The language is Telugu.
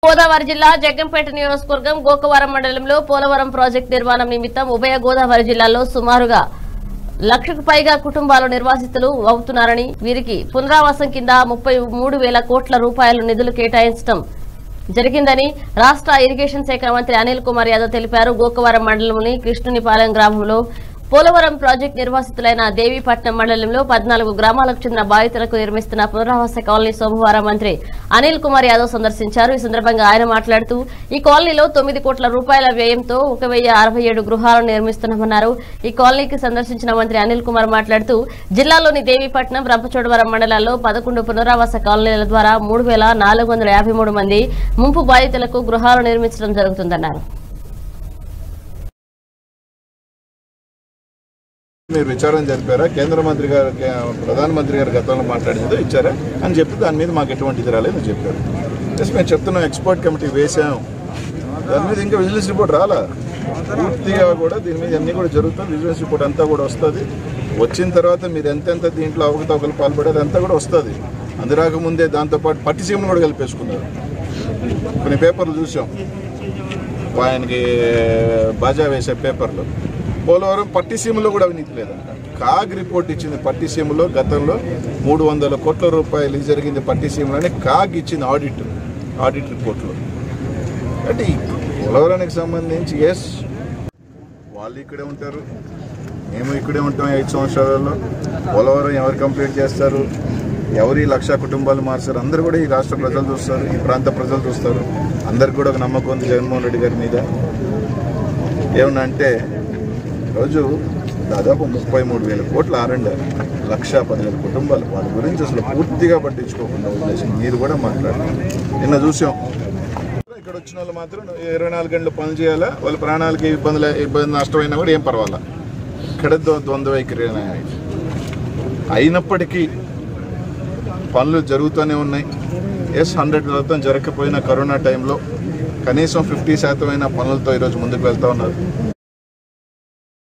గోదావరి జిల్లా జగ్గంపేట నియోజకవర్గం గోకవరం మండలంలో పోలవరం ప్రాజెక్టు నిర్మాణం నిమిత్తం ఉభయ గోదావరి జిల్లాల్లో సుమారుగా లక్షకు పైగా కుటుంబాలు నిర్వాసితులు అవుతున్నారని వీరికి పునరావాసం కింద ముప్పై మూడు వేల కోట్ల రూపాయల నిధులు కేటాయించడం జరిగిందని రాష్ట్ర ఇరిగేషన్ శాఖ మంత్రి అనిల్ కుమార్ యాదవ్ తెలిపారు గోకవరం మండలంలోని కృష్ణునిపాలెం గ్రామంలో పోలవరం ప్రాజెక్టు నిర్వాసితులైన దేవీపట్నం మండలంలో పద్నాలుగు గ్రామాలకు చెందిన బాధితులకు నిర్మిస్తున్న పునరావాస కాలనీ సోమవారం మంత్రి అనిల్ కుమార్ యాదవ్ సందర్శించారు ఈ సందర్భంగా ఆయన మాట్లాడుతూ ఈ కాలనీలో తొమ్మిది కోట్ల రూపాయల వ్యయంతో ఒక వెయ్యి అరవై ఏడు గృహాలను నిర్మిస్తున్నామన్నారు ఈ కాలనీకి సందర్శించిన మంత్రి అనిల్ కుమార్ మాట్లాడుతూ జిల్లాలోని దేవీపట్నం రంపచోడవరం మండలాల్లో పదకొండు పునరావాస కాలనీల ద్వారా మూడు వేల నాలుగు వందల యాభై మూడు మంది ముంపు బాధితులకు గృహాలు నిర్మించడం జరుగుతుందన్నారు మీరు విచారణ జరిపారా కేంద్ర మంత్రి గారు కే- ప్రధానమంత్రి గారు గతంలో మాట్లాడిందో ఇచ్చారా అని చెప్పి దాని మీద మాకు ఎటువంటిది రాలేదు అని చెప్పారు ఎస్ మేము చెప్తున్నాం ఎక్స్పర్ట్ కమిటీ వేసాం దాని మీద ఇంకా విజిలెన్స్ రిపోర్ట్ రాలా పూర్తిగా కూడా దీని మీద అన్ని కూడా జరుగుతుంది విజిలెన్స్ రిపోర్ట్ అంతా కూడా వస్తుంది వచ్చిన తర్వాత మీరు ఎంతెంత దీంట్లో అవకతవకలు పాల్పడేది అంతా కూడా వస్తుంది అందురాక ముందే దాంతోపాటు పట్టిసీమను కూడా కలిపేసుకున్నారు కొన్ని పేపర్లు చూసాం ఆయనకి బాజా వేసే పేపర్లు పోలవరం పట్టిసీమలో కూడా అవినీతి లేదంట కాగ్ రిపోర్ట్ ఇచ్చింది పట్టిసీమలో గతంలో మూడు వందల కోట్ల రూపాయలు ఇది జరిగింది పట్టిసీమలోనే కాగ్ ఇచ్చింది ఆడిట్ ఆడిట్ రిపోర్ట్లో అంటే ఈ పోలవరానికి సంబంధించి ఎస్ వాళ్ళు ఇక్కడే ఉంటారు మేము ఇక్కడే ఉంటాం ఐదు సంవత్సరాలలో పోలవరం ఎవరు కంప్లీట్ చేస్తారు ఎవరు ఈ లక్ష కుటుంబాలు మార్చారు అందరు కూడా ఈ రాష్ట్ర ప్రజలు చూస్తారు ఈ ప్రాంత ప్రజలు చూస్తారు అందరికి కూడా ఒక నమ్మకం ఉంది జగన్మోహన్ రెడ్డి గారి మీద ఏమన్నా అంటే రోజు దాదాపు ముప్పై మూడు వేల కోట్ల ఆరండి లక్ష పదివేల కుటుంబాలు వాళ్ళ గురించి అసలు పూర్తిగా పట్టించుకోకుండా వదిలేసి మీరు కూడా మాట్లాడారు నిన్న చూసాం ఇక్కడ వచ్చిన వాళ్ళు మాత్రం ఇరవై నాలుగు గంటలు పనులు చేయాలా వాళ్ళ ప్రాణాలకి ఇబ్బందులు ఇబ్బంది నష్టమైనా కూడా ఏం పర్వాలా ఇక్కడ ద్వ- ద్వంద్వ వైఖరి అనేది. అయినప్పటికీ పనులు జరుగుతూనే ఉన్నాయి ఎస్ హండ్రెడ్ శాతం జరగకపోయిన కరోనా టైంలో కనీసం ఫిఫ్టీ శాతమైన పనులతో ఈరోజు ముందుకు వెళ్తా ఉన్నారు